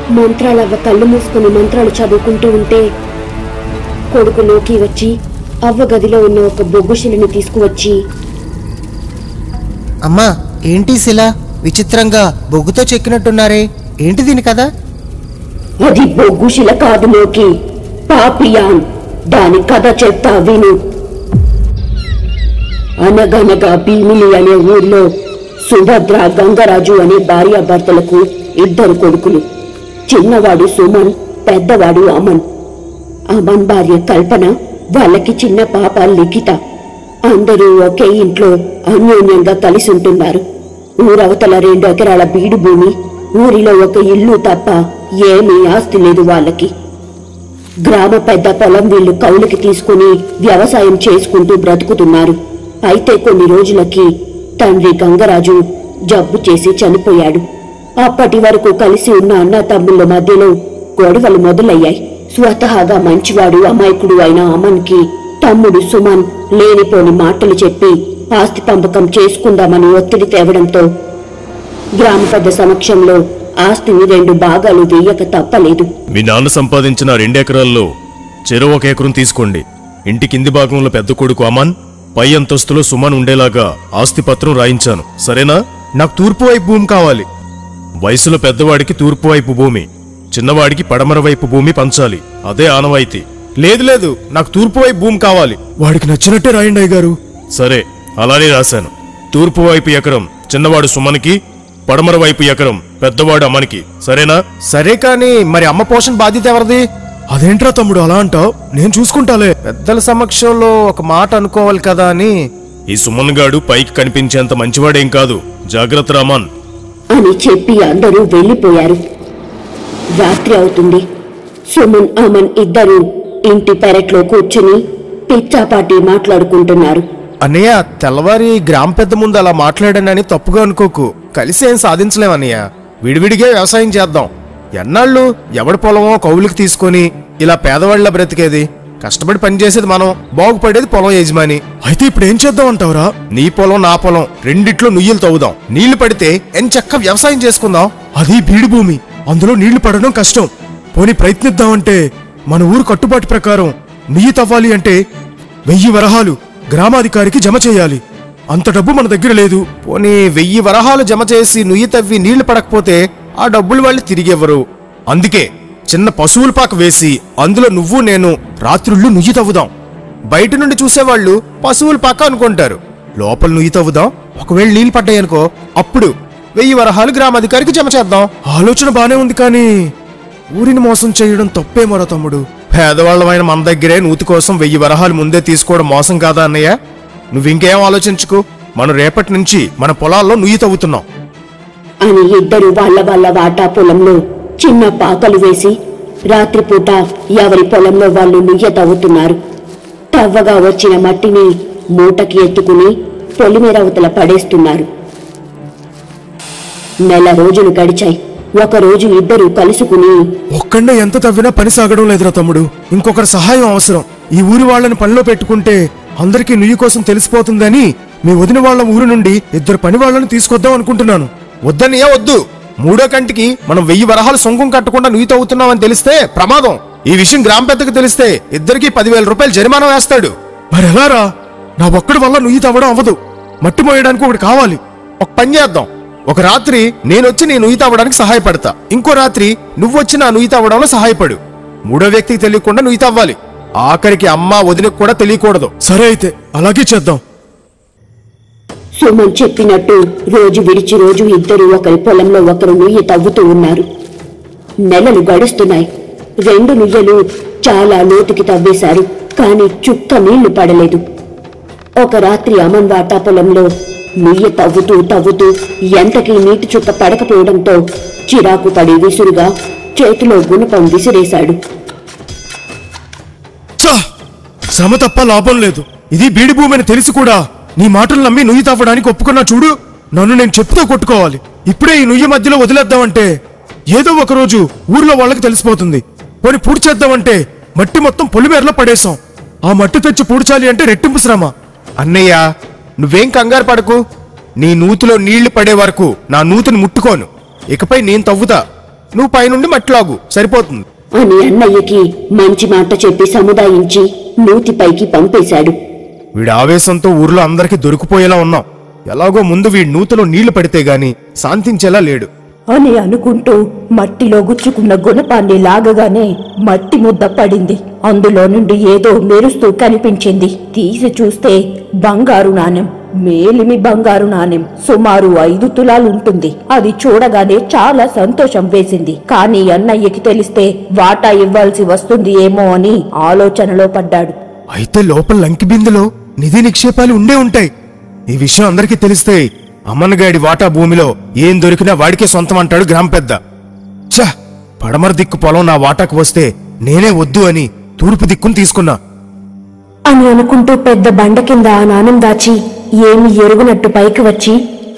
మంత్రాలవ్వ కళ్ళు మూసుకుని మంత్రాలు చదువుకుంటూ ఉంటే కొడుకు లోకి వచ్చి అవ్వ గదిలో ఉన్న ఒక బొగ్గుశిలని తీసుకువచ్చి అమ్మా ఏంటి శిల విచిత్రంగా బొగ్గుతో చెక్కినట్టున్నారే ఏంటి దీని కదా అది బొగ్గుశిల కాదు లోకి పాపియాన్ దాని కథ చెప్తా విను అనగనగా భీమిలి అనే ఊర్లో సుభద్ర గంగరాజు అనే భార్యాభర్తలకు ఇద్దరు కొడుకులు చిన్నవాడు సుమన్ పెద్దవాడు అమన్ అమన్ భార్య కల్పన వాళ్ళకి చిన్న పాప లిఖిత అందరూ ఒకే ఇంట్లో అన్యోన్యంగా కలిసి ఉంటున్నారు ఊరవతల రెండు ఎకరాల బీడు భూమి ఊరిలో ఒక ఇల్లు తప్ప ఏమీ ఆస్తి లేదు వాళ్ళకి గ్రామ పెద్ద పొలం వీళ్ళు కౌలుకి తీసుకుని వ్యవసాయం చేసుకుంటూ బ్రతుకుతున్నారు అయితే కొన్ని రోజులకి తండ్రి గంగరాజు జబ్బు చేసి చనిపోయాడు అప్పటి వరకు కలిసి ఉన్న అన్న తమ్ముళ్ళ మధ్యలో గొడవలు మొదలయ్యాయి స్వతహాగా మంచివాడు అమాయకుడు అయిన అమన్కి తమ్ముడు సుమన్ లేనిపోని మాటలు చెప్పి ఆస్తి పంపకం చేసుకుందామని ఒత్తిడి తేవడంతో గ్రామ పెద్ద సమక్షంలో ఆస్తిని రెండు భాగాలు వేయక తప్పలేదు మీ నాన్న సంపాదించిన రెండెకరాల్లో చెరువు ఒక ఎకరం తీసుకోండి ఇంటి కింది భాగంలో పెద్ద కొడుకు అమన్ పై అంతస్తులో సుమన్ ఉండేలాగా ఆస్తి పత్రం రాయించాను సరేనా నాకు తూర్పు వైపు భూమి కావాలి వయసులో పెద్దవాడికి తూర్పు వైపు భూమి చిన్నవాడికి పడమర వైపు భూమి పంచాలి అదే ఆనవాయితీ లేదు లేదు నాకు తూర్పు వైపు భూమి కావాలి వాడికి నచ్చినట్టే రాయండి అయ్యగారు సరే అలానే రాశాను తూర్పు వైపు ఎకరం చిన్నవాడు సుమన్కి పడమర వైపు ఎకరం పెద్దవాడు అమ్మనికి సరేనా సరే కానీ మరి అమ్మ పోషణ బాధ్యత ఎవరిది అదేంట్రా తమ్ముడు అలా అంటావు నేను చూసుకుంటాలే పెద్దల సమక్షంలో ఒక మాట అనుకోవాలి కదా అని ఈ సుమన్ గాడు పైకి కనిపించేంత మంచివాడేం కాదు జాగ్రత్త రామన్ అని చెప్పి అందరూ వెళ్ళిపోయారు రాత్రి అవుతుంది సుమన్ అమన్ ఇద్దరు ఇంటి పెరట్లో కూర్చుని పిచ్చాపాటి మాట్లాడుకుంటున్నారు అన్నయ్య తెల్లవారి గ్రామ పెద్ద ముందు అలా మాట్లాడానని తప్పుగా అనుకోకు కలిసి ఏం సాధించలేం అన్నయ్య విడివిడిగా వ్యవసాయం చేద్దాం ఎన్నాళ్ళు ఎవడి పొలమో కౌలుకి తీసుకొని ఇలా పేదవాళ్ళ బ్రతికేది కష్టపడి పనిచేసేది మనం బాగుపడేది పొలం యజమాని అయితే ఇప్పుడు ఏం చేద్దాం అంటావురా నీ పొలం నా పొలం రెండిట్లో నుయ్యలు తవ్వుదాం నీళ్లు పడితే ఎంచక్క వ్యవసాయం చేసుకుందాం అది బీడు భూమి అందులో నీళ్లు పడడం కష్టం పోనీ ప్రయత్నిద్దామంటే మన ఊరు కట్టుబాటు ప్రకారం నుయ్యి తవ్వాలి అంటే వెయ్యి వరహాలు గ్రామాధికారికి జమ చేయాలి అంత డబ్బు మన దగ్గర లేదు పోనీ వెయ్యి వరహాలు జమ చేసి నుయ్యి తవ్వి నీళ్లు పడకపోతే ఆ డబ్బులు వాళ్ళు తిరిగివ్వరు అందుకే చిన్న పశువుల పాక వేసి అందులో నువ్వు నేను రాత్రుళ్ళు నుయ్యి తవ్వుదాం బయట నుండి చూసేవాళ్ళు పశువుల పాక అనుకుంటారు లోపల నుయ్యి తవ్వుదాం ఒకవేళ నీళ్ళు పడ్డాయనుకో అప్పుడు వెయ్యి వరహాలు గ్రామాధికారికి జమ చేద్దాం ఆలోచన బానే ఉంది కానీ ఊరిని మోసం చేయడం తప్పేమోరా తమ్ముడు పేదవాళ్ళమైన మన దగ్గరే నూతి కోసం వెయ్యి వరహాలు ముందే తీసుకోవడం మోసం కాదా అన్నయ్య నువ్వింకేం ఆలోచించుకు మనం రేపటి నుంచి మన పొలాల్లో నుయ్యి తవ్వుతున్నాం అని ఇద్దరు వాళ్ళ వాళ్ళ వాటా పొలంలో చిన్న పాకలు వేసి రాత్రిపూట ఎవరి పొలంలో వాళ్ళు నుయ్య తవ్వుతున్నారు తవ్వగా వచ్చిన మట్టిని మూటకి ఎత్తుకుని పొలిమేరవతల పడేస్తున్నారు నెల రోజులు గడిచాయి ఒక రోజు ఇద్దరు కలుసుకుని ఒక్కడే ఎంత తవ్వినా పని సాగడం లేదురా తమ్ముడు ఇంకొకరి సహాయం అవసరం ఈ ఊరి వాళ్ళని పనిలో పెట్టుకుంటే అందరికీ నుయ్యి కోసం తెలిసిపోతుందని మీ వదిన వాళ్ళ ఊరు నుండి ఇద్దరు పని వాళ్ళని తీసుకొద్దాం అనుకుంటున్నాను వద్దని ఏ వద్దు మూడో కంటికి మనం వెయ్యి వరహాలు సొంగం కట్టకుండా నుయ్యి తవ్వుతున్నామని తెలిస్తే ప్రమాదం ఈ విషయం గ్రామ పెద్దకు తెలిస్తే ఇద్దరికి పదివేల రూపాయలు జరిమానా వేస్తాడు మరి ఎలారా నా ఒక్కడి వల్ల నుయ్యి తవ్వడం అవ్వదు మట్టి మోయడానికి ఒకటి కావాలి ఒక పని చేద్దాం ఒక రాత్రి నేనొచ్చి నీ నుయ్యి తవ్వడానికి సహాయపడతా ఇంకో రాత్రి నువ్వొచ్చి నా నుయ్యి తవ్వడంలో సహాయపడు మూడో వ్యక్తికి తెలియకుండా నుయ్యి తవ్వాలి ఆఖరికి అమ్మ వదినకు కూడా తెలియకూడదు సరే అయితే అలాగే చేద్దాం సుమన్ చెప్పినట్టు రోజు విడిచి రోజు ఇద్దరు ఒకరి పొలంలో ఒకరు నుయ్యి తవ్వుతూ ఉన్నారు నెలలు గడుస్తున్నాయి రెండు నుయ్యలు చాలా లోతుకి తవ్వేశారు కాని చుక్క నీళ్లు పడలేదు ఒక రాత్రి అమన్ వాటా పొలంలో నుయ్య తవ్వుతూ తవ్వుతూ ఎంతకీ నీటి చుక్క పడకపోవడంతో చిరాకు పడి విసురుగా చేతిలో గుణపం విసిరేశాడు ఛ! శ్రమ తప్ప లాభం లేదు ఇది బీడి భూమి అని తెలిసి కూడా నీ మాటలు నమ్మి నుయ్యి తవ్వడానికి ఒప్పుకున్నా చూడు నన్ను నేను చెప్పుతో కొట్టుకోవాలి ఇప్పుడే ఈ నుయ్యి మధ్యలో వదిలేద్దామంటే ఏదో ఒక రోజు ఊర్లో వాళ్ళకి తెలిసిపోతుంది పోని పూడ్చేద్దామంటే మట్టి మొత్తం పొలిమేరలో పడేశాం ఆ మట్టి తెచ్చి పూడ్చాలి అంటే రెట్టింపు శ్రమ అన్నయ్య నువ్వేం కంగారు పడకు నీ నూతిలో నీళ్లు పడే వరకు నా నూతిని ముట్టుకోను ఇకపై నేను తవ్వుతా నువ్వు పైనుండి మట్టిలాగు సరిపోతుంది అని అన్నయ్యకి మంచి మాట చెప్పి సముదాయించి నూతిపైకి పంపేశాడు వీడి ఆవేశంతో ఊర్లో అందరికీ దొరికిపోయేలా ఉన్నాం ఎలాగో ముందు వీడి నూతిలో నీళ్లు పడితే గాని శాంతించేలా లేడు అని అనుకుంటూ మట్టిలో గుచ్చుకున్న గుణపాన్ని లాగగానే మట్టి ముద్ద పడింది అందులో నుండి ఏదో మెరుస్తూ కనిపించింది తీసి చూస్తే బంగారు నాణెం మేలిమి బంగారు నాణెం సుమారు ఐదు తులాలు ఉంటుంది అది చూడగానే చాలా సంతోషం వేసింది కానీ అన్నయ్యకి తెలిస్తే వాటా ఇవ్వాల్సి వస్తుంది ఏమో అని ఆలోచనలో పడ్డాడు అయితే లోపల లంకి బిందులో నిధి నిక్షేపాలు ఉండే ఉంటాయి ఈ విషయం అందరికీ తెలిస్తే అమ్మన్నగాడి వాటా భూమిలో ఏం దొరికినా వాడికే సొంతం అంటాడు గ్రామ పెద్ద ఛ పడమర దిక్కు పొలం నా వాటాకు వస్తే నేనే వద్దు అని తూర్పు దిక్కును తీసుకున్నా అని అనుకుంటూ పెద్ద బండ కింద ఆ నాణెం దాచి ఏమి ఎరుగునట్టు పైకి వచ్చి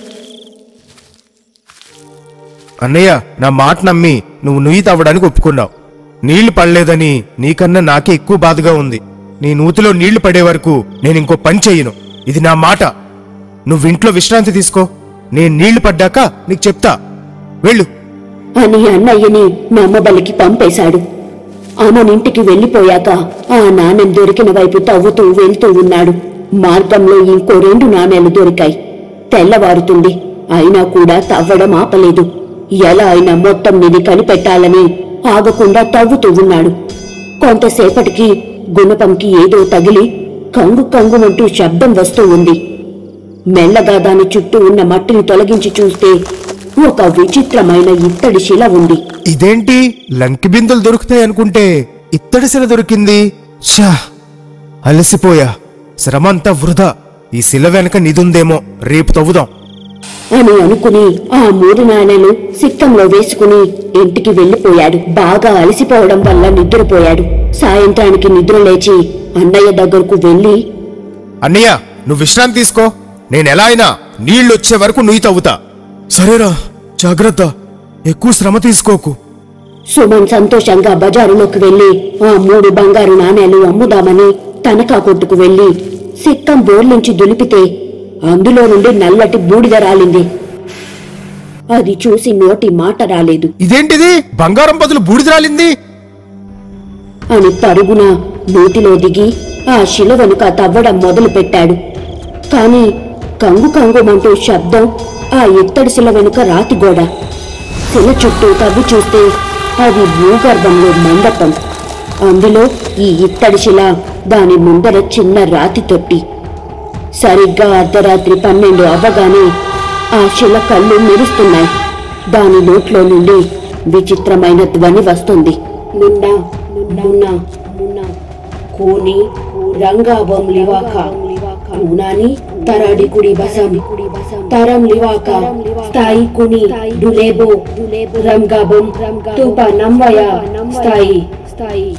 అన్నయ్య నా మాట నమ్మి నువ్వు నుయ్యి తవ్వడానికి ఒప్పుకున్నావు నీళ్లు పడలేదని నీకన్నా నాకే ఎక్కువ బాధగా ఉంది నీ నూతిలో నీళ్లు పడే వరకు నేను ఇంకో పని చెయ్యను ఇది నా మాట నువ్వు ఇంట్లో విశ్రాంతి తీసుకో నేను నీళ్లు పడ్డాక నీకు చెప్తా వెళ్ళు అని అన్నయ్యని నమ్మబలికి పంపేశాడు అమనింటికి వెళ్లిపోయాక ఆ నాణెం దొరికిన వైపు తవ్వుతూ వెళ్తూ ఉన్నాడు మార్గంలో ఇంకో రెండు నాణేలు దొరికాయి తెల్లవారుతుంది అయినా కూడా తవ్వడం ఆపలేదు ఎలా అయినా మొత్తం నిధి కనిపెట్టాలని ఆగకుండా తవ్వుతూ ఉన్నాడు కొంతసేపటికి గుణపంకి ఏదో తగిలి కంగు కంగుమంటూ శబ్దం వస్తూ ఉంది మెల్లగా దాని చుట్టూ ఉన్న మట్టిని తొలగించి చూస్తే ఒక విచిత్రమైన ఇత్తడి శిల ఉంది ఇదేంటి లంకి బిందులు దొరుకుతాయి అనుకుంటే ఇత్తడి శిల దొరికింది షా అలసిపోయా శ్రమంతా వృధా ఈ శిల వెనక నిదుందేమో రేపు తవ్వుదాం అని అనుకుని ఆ మూడు నాణేలు సిక్కంలో వేసుకుని ఇంటికి వెళ్లిపోయాడు బాగా అలసిపోవడం వల్ల నిద్రపోయాడు సాయంత్రానికి నిద్ర లేచి అన్నయ్య దగ్గరకు వెళ్లి అన్నయ్య నువ్వు విశ్రాంతి తీసుకో నేను ఎలా అయినా నీళ్లు వచ్చే వరకు నుయ్యి తవ్వుతా సరేరా జాగ్రత్త ఎక్కువ శ్రమ తీసుకోకు సుమన్ సంతోషంగా బజారులోకి వెళ్లి ఆ మూడు బంగారు నాణేలు అమ్ముదామని తనఖా కొట్టుకు వెళ్లి సిక్కం బోర్లించి దులిపితే అందులో నుండి నల్లటి బూడిద రాలింది అది చూసి నోటి మాట రాలేదు ఇదేంటిది బంగారం బదులు బూడిద రాలింది అని పరుగున నూతిలో దిగి ఆ శిల వెనుక తవ్వడం మొదలు పెట్టాడు కాని కంగు కంగుమంటూ శబ్దం ఆ ఇత్తడి శిల వెనుక రాతి గోడ శిల చుట్టూ తవ్వి చూస్తే అది భూగర్భంలో మండపం అందులో ఈ ఇత్తడి శిల దాని ముందర చిన్న రాతి తొట్టి సరిగ్గా అర్ధరాత్రి పన్నెండు అవ్వగానే ఆ శిల కళ్ళు మెరుస్తున్నాయి దాని నోట్లో నుండి విచిత్రమైన ధ్వని వస్తుంది మున్న మున్న మున్న కోని రంగాబం లివాక పూనాని తరాడి కుడి బసం తరం లివాక స్థాయి కుని డులేబో రంగాబం తూప నమ్మయ స్థాయి స్థాయి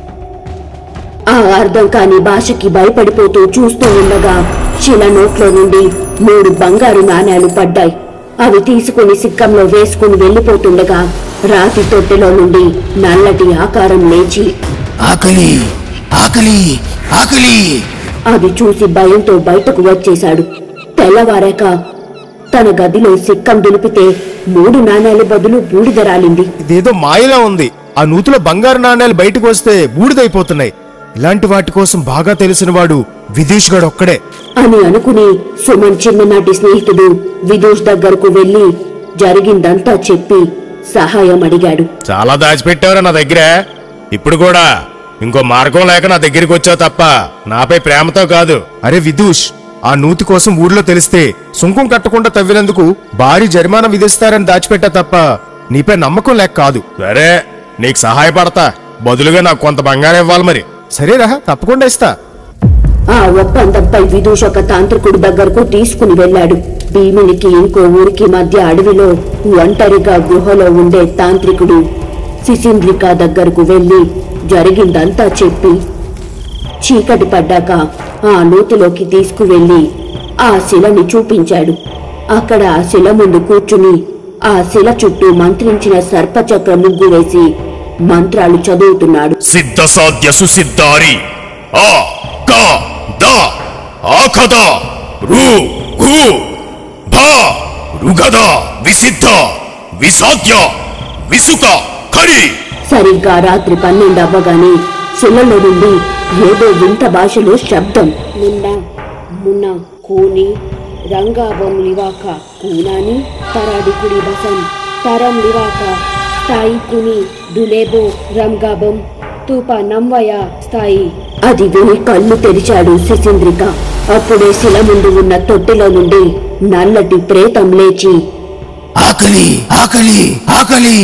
ఆ అర్థం కాని భాషకి భయపడిపోతూ చూస్తూ ఉండగా శిల నోట్లో నుండి మూడు బంగారు నాణేలు పడ్డాయి అవి తీసుకుని సిక్కంలో వేసుకుని వెళ్లిపోతుండగా రాతి తొట్టెలో నుండి నల్లటి ఆకారం లేచి ఆకలి ఆకలి ఆకలి అది చూసి భయంతో బయటకు వచ్చేశాడు తెల్లవారాక తన గదిలో సిక్కం దులిపితే మూడు నాణేల బదులు బూడిద రాలింది ఇదేదో మాయలా ఉంది ఆ నూతిలో బంగారు నాణేలు బయటకు వస్తే బూడిదైపోతున్నాయి ఇలాంటి వాటి కోసం బాగా తెలిసిన వాడు విదేశ్ గడు ఒక్కడే అని అనుకుని సుమన్ చిన్ననాటి స్నేహితుడు విదూష్ దగ్గరకు వెళ్లి జరిగిందంతా చెప్పి సహాయం అడిగాడు చాలా దాచిపెట్టావురా నా దగ్గర ఇప్పుడు కూడా ఇంకో మార్గం లేక నా దగ్గరికి వచ్చావు తప్ప నాపై ప్రేమతో కాదు అరే విదూష్ ఆ నూతి కోసం ఊర్లో తెలిస్తే సుంకం కట్టకుండా తవ్వినందుకు భారీ జరిమానా విధిస్తారని దాచిపెట్టా తప్ప నీపై నమ్మకం లేక కాదు సరే నీకు సహాయపడతా బదులుగా నాకు కొంత బంగారం ఇవ్వాలి మరి సరేరా తప్పకుండా ఇస్తా ఆ ఒప్పందంపై విదూష్ ఒక తాంత్రికుడి దగ్గరకు తీసుకుని వెళ్ళాడు భీమునికి ఇంకో ఊరికి మధ్య అడవిలో ఒంటరిగా గుహలో ఉండే తాంత్రికుడు శిశింద్రిక దగ్గరకు వెళ్లి జరిగిందంతా చెప్పి చీకటి పడ్డాక ఆ నూతిలోకి తీసుకువెళ్లి ఆ శిలని చూపించాడు అక్కడ ఆ శిల ముందు కూర్చుని ఆ శిల చుట్టూ మంత్రించిన సర్పచక్ర ముగ్గు వేసి మంత్రాలు చదువుతున్నాడు సిద్ధ సాధ్య సుసిద్ధారి ఆ క ద ఆఖద రు హు భ రుగద విసిద్ధ విసాధ్య విసుక ఖ ఖరి సరిగ్గా రాత్రి పన్నెండు అవ్వగానే శిలలో నుండి ఏదో వింత భాషలో శబ్దం మున్న మున్న కూని రంగాబం లివాక కూనాని తరాడికుడి బసం తరం లివాక స్థాయి కుని దులేబో రంగాబం తూప నంవయ స్థాయి అది విని కళ్ళు తెరిచాడు శిశింద్రిక అప్పుడే శిల ముందు ఉన్న తొట్టెలో నుండి నల్లటి ప్రేతం లేచి ఆకలి ఆకలి ఆకలి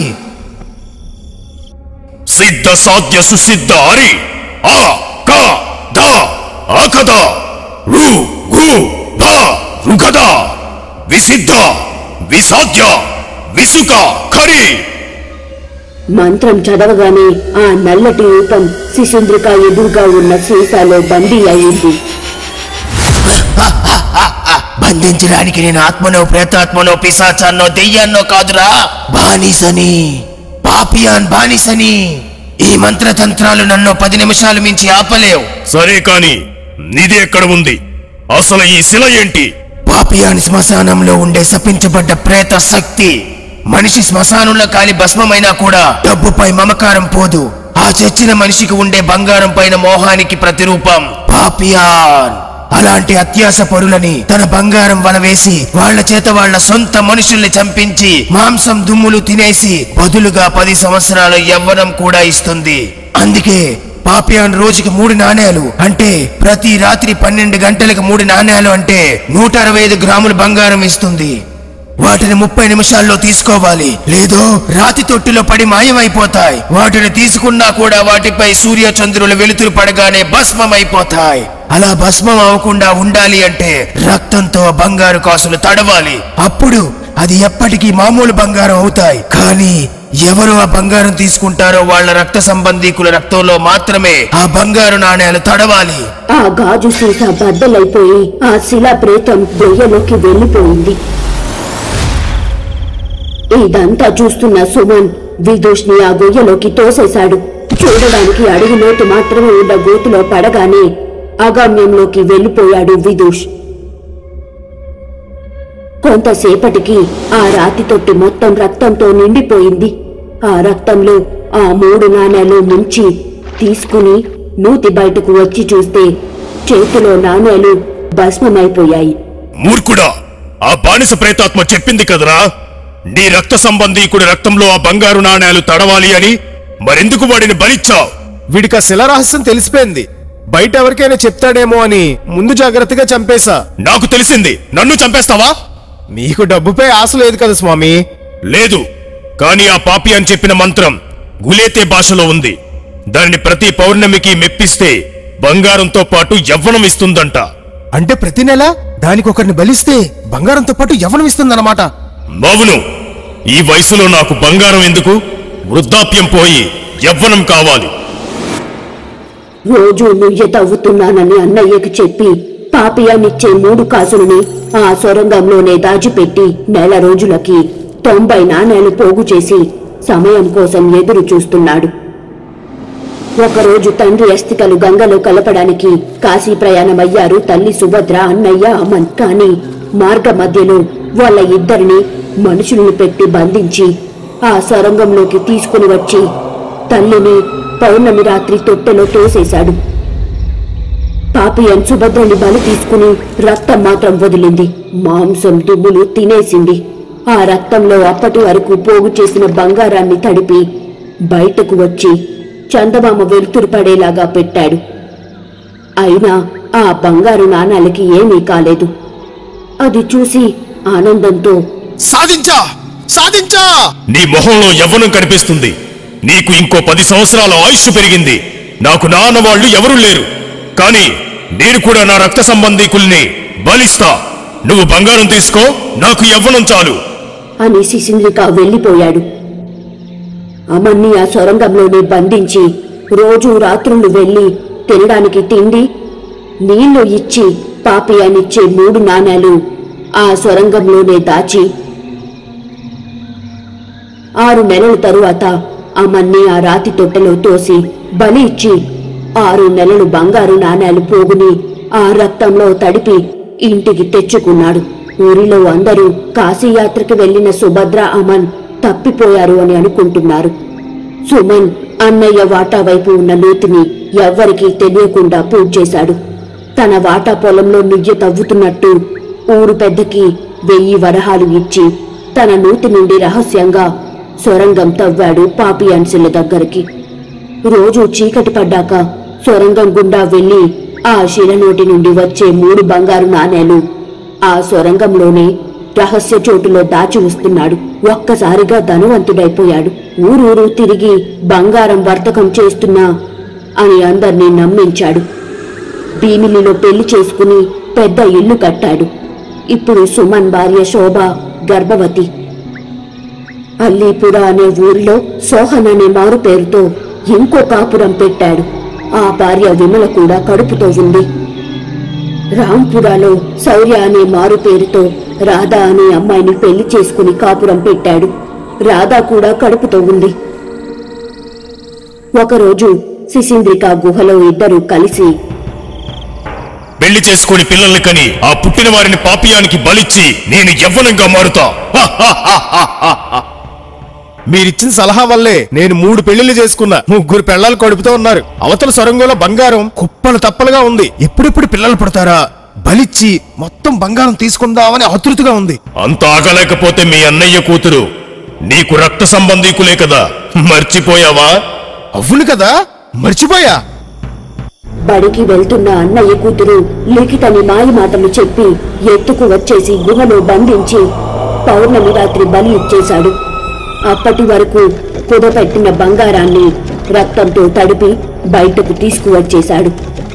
సిద్ధ సాధ్య సుసిద్ధ హరి ఆ క ద ఆకద రు గు ద రుగద విసిద్ధ విసాధ్య విసుక ఖరి మంత్రం చదవగానే ఆ నల్లటి రూపం శిశుంద్రిక ఎదురుగా ఉన్న సీసాలో బందీ అయింది బంధించడానికి నేను ఆత్మనో ప్రేతాత్మనో పిశాచాన్నో దెయ్యాన్నో కాదురా బానిసని పాపియాన్ బానిసని ఈ మంత్రతంత్రాలు నన్ను పది నిమిషాలు మించి ఆపలేవు సరే కాని నిధి ఎక్కడ ఉంది అసలు ఈ శిల ఏంటి పాపియాన్ శ్మశానంలో ఉండే శపించబడ్డ ప్రేత శక్తి మనిషి శ్మశానంలో కాలి భస్మమైనా కూడా డబ్బుపై మమకారం పోదు ఆ చచ్చిన మనిషికి ఉండే బంగారం పైన మోహానికి ప్రతిరూపం పాపియాన్ అలాంటి అత్యాస పరులని తన బంగారం వల వేసి వాళ్ళ చేత వాళ్ళ సొంత మనుషుల్ని చంపించి మాంసం దుమ్ములు తినేసి బదులుగా పది సంవత్సరాల యవ్వనం కూడా ఇస్తుంది అందుకే పాపియాన్ రోజుకి మూడు నాణేలు అంటే ప్రతి రాత్రి పన్నెండు గంటలకు మూడు నాణేలు అంటే నూట అరవై ఐదు గ్రాముల బంగారం ఇస్తుంది వాటిని ముప్పై నిమిషాల్లో తీసుకోవాలి లేదో రాతి తొట్టిలో పడి మాయమైపోతాయి వాటిని తీసుకున్నా కూడా వాటిపై సూర్య చంద్రుల వెలుతురు పడగానే భస్మమైపోతాయి అలా భస్మం అవ్వకుండా ఉండాలి అంటే రక్తంతో ఆ బంగారు కాసులు తడవాలి అప్పుడు అది ఎప్పటికీ మామూలు బంగారం అవుతాయి కానీ ఎవరు ఆ బంగారం తీసుకుంటారో వాళ్ళ రక్త సంబంధీకుల రక్తంలో మాత్రమే ఆ బంగారు నాణేలు తడవాలి ఆ గాజు సీసా బద్దలైపోయి ఆ శిలా ప్రేతం దొయ్యలోకి వెళ్ళిపోయింది ఇదంతా చూస్తున్న సుమన్ విదూష్ని ఆ గొయ్యలోకి తోసేశాడు చూడడానికి అడుగు లోతు మాత్రమే ఉన్న గోతులో పడగానే అగమ్యంలోకి వెళ్ళిపోయాడు విదూష్ కొంతసేపటికి ఆ రాతి తొట్టి మొత్తం రక్తంతో నిండిపోయింది ఆ రక్తంలో ఆ మూడు నాణేలు ముంచి తీసుకుని నూతి బయటకు వచ్చి చూస్తే చేతిలో నాణేలు భస్మమైపోయాయి మూర్ఖుడా ఆ బానిస ప్రేతాత్మ చెప్పింది కదరా నీ రక్త సంబంధీకుడి రక్తంలో ఆ బంగారు నాణేలు తడవాలి అని మరెందుకు వాడిని బలిచ్చావు వీడికి ఆ శిల రహస్యం తెలిసిపోయింది బయట ఎవరికైనా చెప్తాడేమో అని ముందు జాగ్రత్తగా చంపేశా నాకు తెలిసింది నన్ను చంపేస్తావా నీకు డబ్బుపై ఆశ లేదు కదా స్వామి లేదు కానీ ఆ పాపి అని చెప్పిన మంత్రం గులేతే భాషలో ఉంది దానిని ప్రతి పౌర్ణమికి మెప్పిస్తే బంగారంతో పాటు యవ్వనం ఇస్తుందంట అంటే ప్రతి నెల దానికి ఒకరిని బలిస్తే బంగారంతో పాటు యవ్వనం ఇస్తుందన్నమాట అవును ఈ వయసులో నాకు బంగారం ఎందుకు వృద్ధాప్యం పోయి యవ్వనం కావాలి రోజు నుయ్య తవ్వుతున్నానని అన్నయ్యకి చెప్పి పాపియానిచ్చే మూడు కాసులని ఆ సొరంగంలోనే దాచిపెట్టి నెల రోజులకి తొంభై నాణేలు పోగు చేసి సమయం కోసం ఎదురు చూస్తున్నాడు ఒకరోజు తండ్రి అస్థికలు గంగలో కలపడానికి కాశీ ప్రయాణమయ్యారు తల్లి సుభద్ర అన్నయ్య అమన్ కాని మార్గ మధ్యలో వాళ్ళ ఇద్దరిని మనుషులను పెట్టి బంధించి ఆ సొరంగంలోకి తీసుకుని వచ్చి తల్లిని పౌర్ణమి రాత్రి తొట్టెలో తోసేశాడు పాపియన్ సుభద్రని బలి తీసుకుని రక్తం మాత్రం వదిలింది మాంసం దుమ్ములు తినేసింది ఆ రక్తంలో అప్పటి వరకు పోగు చేసిన బంగారాన్ని తడిపి బయటకు వచ్చి చందమామ వెలుతురు పడేలాగా పెట్టాడు అయినా ఆ బంగారు నాణాలకి ఏమీ కాలేదు అది చూసి ఆనందంతో సాధించా సాధించా నీ మొహంలో యవ్వనం కనిపిస్తుంది నీకు ఇంకో పది సంవత్సరాల ఆయుష్ పెరిగింది నాకు నాన్న వాళ్ళు ఎవరూ లేరు కానీ నేను కూడా నా రక్త సంబంధీకుల్ని బలిస్తా నువ్వు బంగారం తీసుకో నాకు యవ్వనం చాలు అని శిశింద్రిక వెళ్ళిపోయాడు అమన్ని ఆ సొరంగంలోనే బంధించి రోజు రాత్రులు వెళ్లి తినడానికి తిండి నీళ్లు ఇచ్చి పాపియానిచ్చే మూడు నాణేలు ఆ సొరంగంలోనే దాచి ఆరు నెలల తరువాత అమన్ని ఆ రాతి తొట్టెలో తోసి బలి ఇచ్చి ఆరు నెలలు బంగారు నాణేలు పోగుని ఆ రక్తంలో తడిపి ఇంటికి తెచ్చుకున్నాడు ఊరిలో అందరూ కాశీయాత్రకు వెళ్లిన సుభద్ర అమన్ తప్పిపోయారు అని అనుకుంటున్నారు సుమన్ అన్నయ్య వాటా వైపు ఉన్న నూతిని ఎవ్వరికీ తెలియకుండా పూజ చేశాడు తన వాటా పొలంలో నుయ్య తవ్వుతున్నట్టు ఊరు పెద్దకి వెయ్యి వరహాలు ఇచ్చి తన నూతి నుండి రహస్యంగా సొరంగం తవ్వాడు పాపియాన్సిల దగ్గరికి రోజు చీకటి పడ్డాక సొరంగం గుండా వెళ్లి ఆ శిల నోటి నుండి వచ్చే మూడు బంగారు నాణేలు ఆ సొరంగంలోనే రహస్య చోటులో దాచి వస్తున్నాడు ఒక్కసారిగా ధనవంతుడైపోయాడు ఊరూరు తిరిగి బంగారం వర్తకం చేస్తున్నా అని అందర్నీ నమ్మించాడు భీమిలిలో పెళ్లి చేసుకుని పెద్ద ఇల్లు కట్టాడు ఇప్పుడు సుమన్ భార్య శోభ గర్భవతి అల్లీపుర అనే ఊరిలో సోహన్ అనే మారు పేరుతో ఇంకో కాపురం పెట్టాడు ఆ భార్య విమల కూడా కడుపుతో ఉంది రాంపురాలో శౌర్య అనే మారు పేరుతో రాధా అనే అమ్మాయిని పెళ్లి చేసుకుని కాపురం పెట్టాడు రాధా కూడా కడుపుతో ఉంది ఒకరోజు శిశింద్రిక గుహలో ఇద్దరు కలిసి పెళ్లి చేసుకుని పిల్లల్ని కని ఆ పుట్టిన వారిని పాపియానికి బలిచ్చి నేను యవ్వనంగా మారుతా హ, హ, హ, హ, హ, హ. మీరిచ్చిన సలహా వల్లే నేను మూడు పెళ్లిళ్ళు చేసుకున్నా ముగ్గురు పెళ్ళాలు కడుపుతూ ఉన్నారు అవతల సొరంగంలో బంగారం కుప్పలు తప్పలుగా ఉంది ఎప్పుడెప్పుడు పిల్లలు పుడతారా బలిచ్చి మొత్తం బంగారం తీసుకుందామని ఆతృతగా ఉంది అంత ఆగలేకపోతే మీ అన్నయ్య కూతురు నీకు రక్త సంబంధీకులే కదా మర్చిపోయావా అవును కదా మర్చిపోయా బడికి వెళ్తున్న అన్నయ్య కూతురు లిఖితని మాయ మాటలు చెప్పి ఎత్తుకు వచ్చేసి గుహలో బంధించి పౌర్ణమి రాత్రి బలి ఇచ్చేశాడు అప్పటి వరకు కుదపెట్టిన బంగారాన్ని రక్తంతో తడిపి బయటకు తీసుకువచ్చేశాడు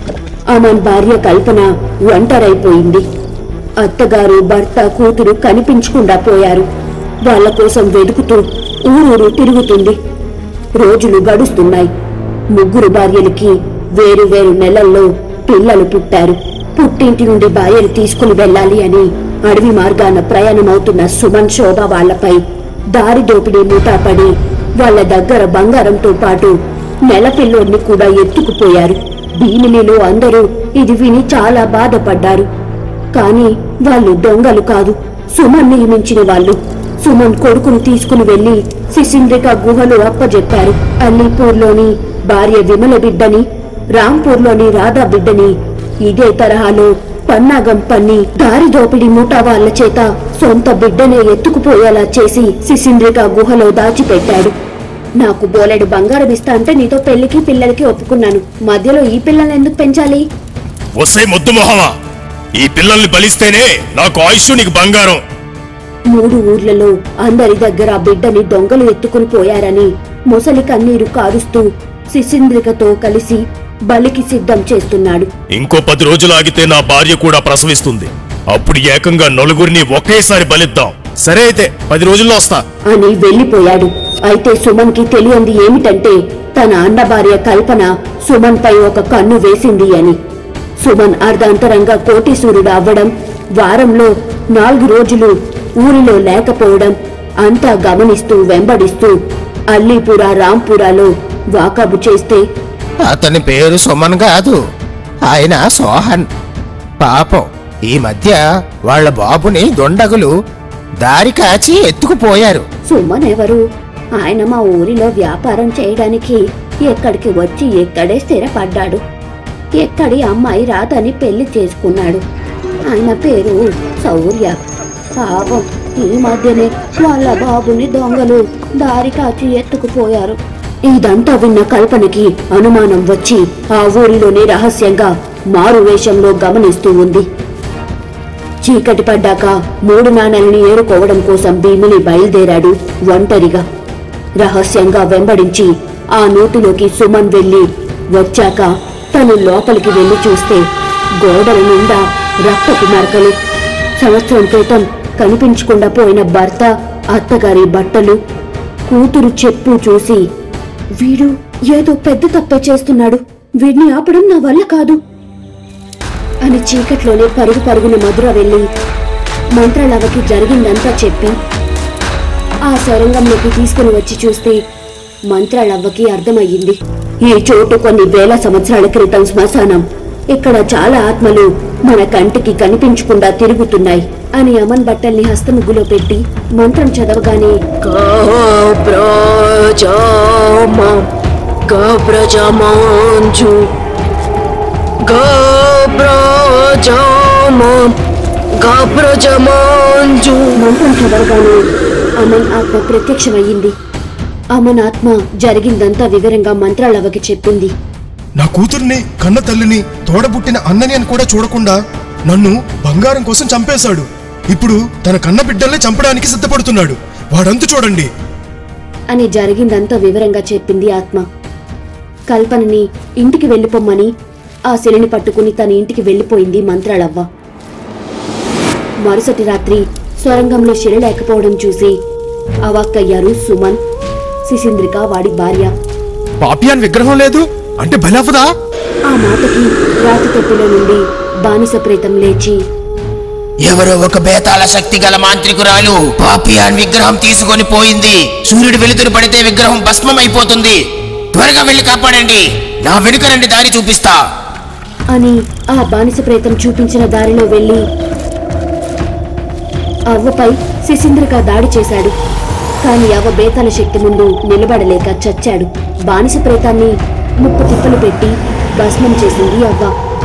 అమన్ భార్య కల్పన ఒంటరైపోయింది అత్తగారు భర్త కూతురు కనిపించకుండా పోయారు వాళ్ళ కోసం వెతుకుతూ ఊరూరు తిరుగుతుంది రోజులు గడుస్తున్నాయి ముగ్గురు భార్యలకి వేరు వేరు నెలల్లో పిల్లలు పుట్టారు పుట్టింటి నుండి భార్యలు తీసుకుని వెళ్ళాలి అని అడవి మార్గాన ప్రయాణమవుతున్న సుమన్ శోభ వాళ్లపై దారి దోపిడీ మూటాపడి వాళ్ళ దగ్గర బంగారంతో పాటు నెల పిల్లోడిని కూడా ఎత్తుకుపోయారు భీమిలిలో అందరూ ఇది విని చాలా బాధపడ్డారు కానీ వాళ్ళు దొంగలు కాదు సుమన్ నియమించిన వాళ్ళు సుమన్ కొడుకును తీసుకుని వెళ్లి శిశింద్రిక గుహలో అప్పజెప్పారు అల్లీపూర్లోని భార్య విమల బిడ్డని రాంపూర్లోని రాధా బిడ్డని ఇదే తరహాలో పన్నాగం పన్ని దారి దోపిడి ముఠా వాళ్ళ చేత సొంత బిడ్డనే ఎత్తుకుపోయేలా చేసి శిశింద్రిక గుహలో దాచిపెట్టాడు నాకు బోలెడు బంగారం ఇస్తా అంటే నీతో పెళ్లికి పిల్లలకి ఒప్పుకున్నాను మధ్యలో ఈ పిల్లల్ని ఎందుకు పెంచాలి వసే ముద్దు మొహమా ఈ పిల్లల్ని బలిస్తేనే నాకు ఆయుష్ నీకు బంగారం మూడు ఊర్లలో అందరి దగ్గర ఆ బిడ్డని దొంగలు ఎత్తుకుని పోయారని ముసలి కన్నీరు కారుస్తూ శిశింద్రికతో కలిసి బలికి సిద్ధం చేస్తున్నాడు ఇంకో పది రోజులు ఆగితే నా భార్య కూడా ప్రసవిస్తుంది అప్పుడు ఏకంగా నలుగురిని ఒకేసారి బలిద్దాం సరే అయితే పది రోజుల్లో వస్తా అని వెళ్లిపోయాడు అయితే సుమన్ కి తెలియంది ఏమిటంటే తన అన్న భార్య కల్పన సుమన్ పై ఒక కన్ను వేసింది అని సుమన్ అర్ధాంతరంగా కోటీశ్వరుడు అవ్వడం వారంలో నాలుగు రోజులు ఊరిలో లేకపోవడం అంతా గమనిస్తూ వెంబడిస్తూ అల్లీపుర రాంపురాలో వాకబు చేస్తే అతని పేరు సుమన్ కాదు ఆయన సోహన్ పాపం ఈ మధ్య వాళ్ళ బాబుని దొండగులు దారి కాచి ఎత్తుకుపోయారు సుమన్ ఎవరు ఆయన మా ఊరిలో వ్యాపారం చేయడానికి ఎక్కడికి వచ్చి ఎక్కడే స్థిరపడ్డాడు ఎక్కడి అమ్మాయి రాదని పెళ్లి చేసుకున్నాడు ఆయన పేరు శౌర్య పాపం ఈ మధ్యనే వాళ్ళ బాబుని దొంగలు దారి కాచి ఎత్తుకుపోయారు ఇదంతా విన్న కల్పనకి అనుమానం వచ్చి ఆ ఊరిలోనే రహస్యంగా మారు వేషంలో గమనిస్తూ ఉంది చీకటి పడ్డాక మూడు నాణాలని ఏరుకోవడం కోసం భీమిని బయలుదేరాడు ఒంటరిగా రహస్యంగా వెంబడించి ఆ నోటిలోకి సుమన్ వెళ్లి వచ్చాక తను లోపలికి వెళ్లి చూస్తే గోడల నిండా రక్తపు మరకలు సంవత్సరం క్రితం కనిపించకుండా పోయిన భర్త అత్తగారి బట్టలు కూతురు చెప్పు చూసి వీడు ఏదో పెద్ద తప్పే చేస్తున్నాడు వీడిని ఆపడం నా వల్ల కాదు అని చీకట్లోనే పరుగు పరుగున మధుర వెళ్ళి మంత్రాలవకి జరిగిందంతా చెప్పి ఆ సొరంగంలోకి తీసుకుని వచ్చి చూస్తే మంత్రాలవ్వకి అర్థమయ్యింది ఈ చోటు కొన్ని వేల సంవత్సరాల క్రితం శ్మశానం ఇక్కడ చాలా ఆత్మలు మన కంటికి కనిపించకుండా తిరుగుతున్నాయి అని అమన్ బట్టల్ని హస్తముగ్గులో పెట్టి మంత్రం చదవగానే మంత్రం చదవగానే అమన్ ఆత్మ ప్రత్యక్షమయ్యింది అమన్ ఆత్మ జరిగిందంతా వివరంగా మంత్రాలవకి చెప్పింది నా కూతుర్ని కన్న తల్లిని తోడబుట్టిన అన్నని అని కూడా చూడకుండా నన్ను బంగారం కోసం చంపేశాడు ఇప్పుడు తన కన్న బిడ్డల్ని చంపడానికి సిద్ధపడుతున్నాడు వాడంతు చూడండి అని జరిగిందంతా వివరంగా చెప్పింది ఆత్మ కల్పనని ఇంటికి వెళ్ళిపోమ్మని ఆ శిలని పట్టుకుని తన ఇంటికి వెళ్ళిపోయింది మంత్రాలవ్వ మరుసటి రాత్రి సొరంగంలో శిల లేకపోవడం చూసి అవాక్కయ్యారు సుమన్ శిశింద్రిక వాడి భార్య పాపియాన్ విగ్రహం లేదు అంటే బలవదా ఆ మాటకి రాతి తొట్టిలో నుండి బానిస ప్రేతం లేచి ఎవరో ఒక బేతాళ శక్తి గల మాంత్రికురాలు పాపియాన్ విగ్రహం తీసుకొని పోయింది సూర్యుడు వెలుతురు పడితే విగ్రహం భస్మం అయిపోతుంది త్వరగా వెళ్ళి కాపాడండి నా వెనుక రండి దారి చూపిస్తా అని ఆ బానిస ప్రేతం చూపించిన దారిలో వెళ్ళి అవ్వపై శిశింద్రిక దాడి చేశాడు కాని అవ్వ బేతాల శక్తి ముందు నిలబడలేక చచ్చాడు బానిస ప్రేతాన్ని ముప్పు తిప్పలు పెట్టి భస్మం చేసింది అవ్వ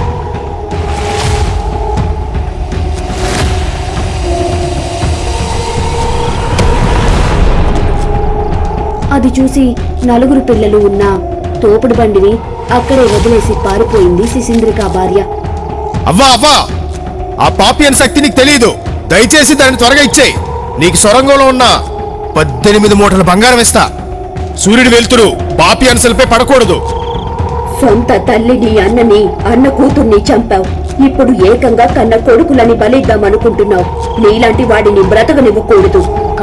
అది చూసి నలుగురు పిల్లలు ఉన్న తోపుడు బండిని అక్కడే వదిలేసి పారిపోయింది శిశింద్రిక భార్య అవ్వా అవ్వా ఆ పాపియన్ శక్తి నీకు తెలియదు దయచేసి దాన్ని త్వరగా ఇచ్చేయి నీకు సొరంగంలో ఉన్న పద్దెనిమిది మూటల బంగారం ఇస్తా సూర్యుడు వెళ్తురు పాపియన్ శిలపై పడకూడదు సొంత తల్లిని అన్నని అన్న కూతుర్ని చంపావు ఇప్పుడు ఏకంగా కన్న కొడుకులని బలిద్దామనుకుంటున్నావు నీలాంటి వాడిని బ్రతకనివ్వకూడదు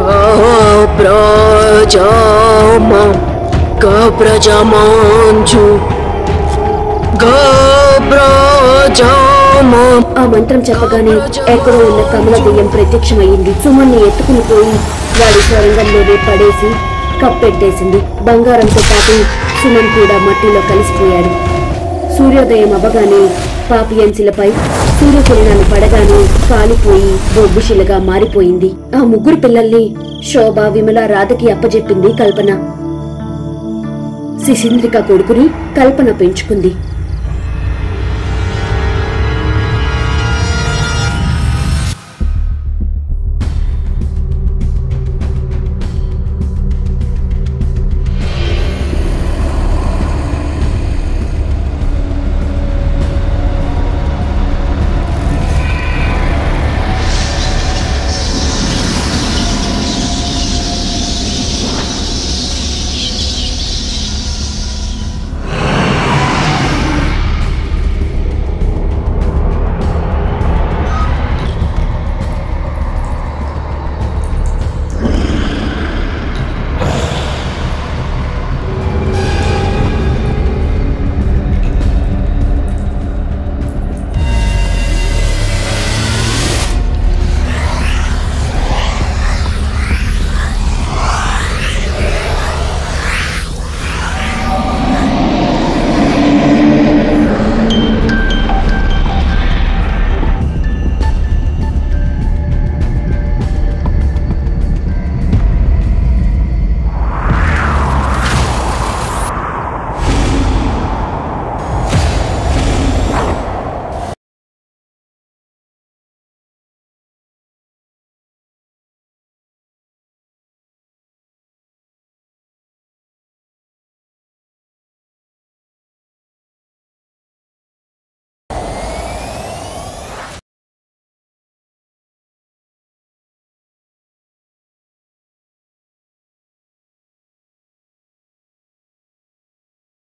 ఆ మంత్రం చెప్పగానే ఎక్కడో ఉన్న కమల దెయ్యం ప్రత్యక్షమయ్యింది సుమన్ని ఎత్తుకుని పోయి వాడి స్వరంగంలోనే పడేసి కప్పెట్టేసింది బంగారంతో పాటు సుమన్ కూడా మట్టిలో కలిసిపోయాడు సూర్యోదయం అవ్వగానే పాపియన్సిలపై సూర్యకిరణాలు పడగానే కాలిపోయి బొబ్బుశిలగా మారిపోయింది ఆ ముగ్గురు పిల్లల్ని శోభ విమల రాధకి అప్పజెప్పింది కల్పన శిశింద్రిక కొడుకుని కల్పన పెంచుకుంది